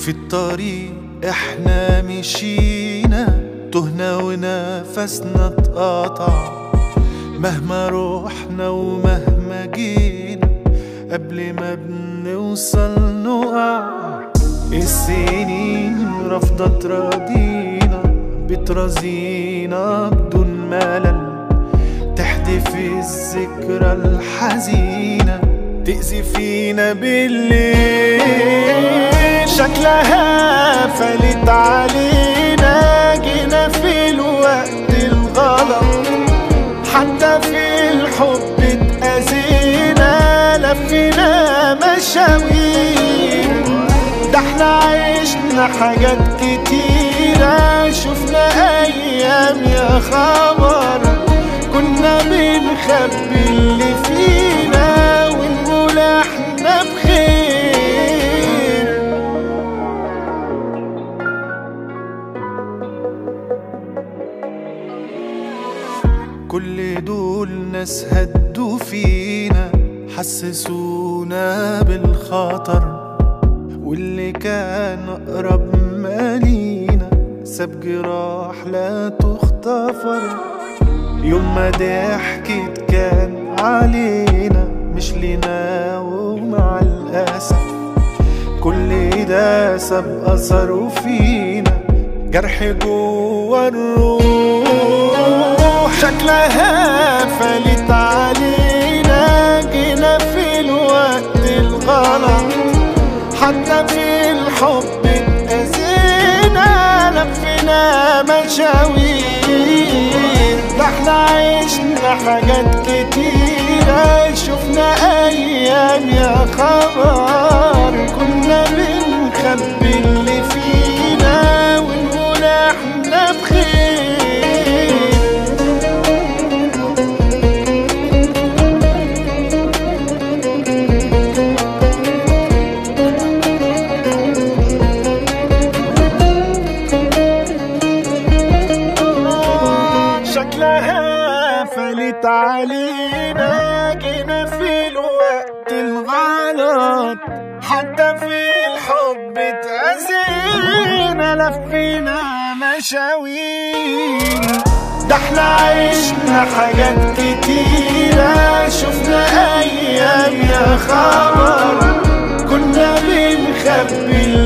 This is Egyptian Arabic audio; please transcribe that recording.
في الطريق احنا مشينا تهنا ونفسنا اتقطع مهما روحنا ومهما جينا قبل ما بنوصل نقع السنين رافضة تراضينا بترازينا بدون ملل تحدف الذكرى الحزينة تأذي فينا بالليل شكلها فلت علينا جينا في الوقت الغلط حتى في الحب اتأذينا لفينا مشاوير ده احنا عشنا حاجات كتيرة شفنا أيام يا خبر كنا بنخبي اللي فينا ونقول احنا بخير كل دول ناس هدوا فينا حسسونا بالخطر واللي كان أقرب ما لينا ساب جراح لا تغتفر يوم ما ضحكت كان علينا مش لينا ومع الأسف كل ده ساب أثره فينا جرح جوا الروح شكلها فلت علينا جينا في الوقت الغلط حتى في الحب اتأذينا لفينا مشاوير ده احنا عشنا حاجات كتيرة شفنا أيام يا خبر كنا بنخبي اللي فينا ونقول احنا بخير شكلها فلت علينا جينا في الوقت الغلط حتى في الحب اتأذينا لفينا مشاوير ده احنا عشنا حاجات كتيرة شفنا أيام يا خبر كنا بنخبي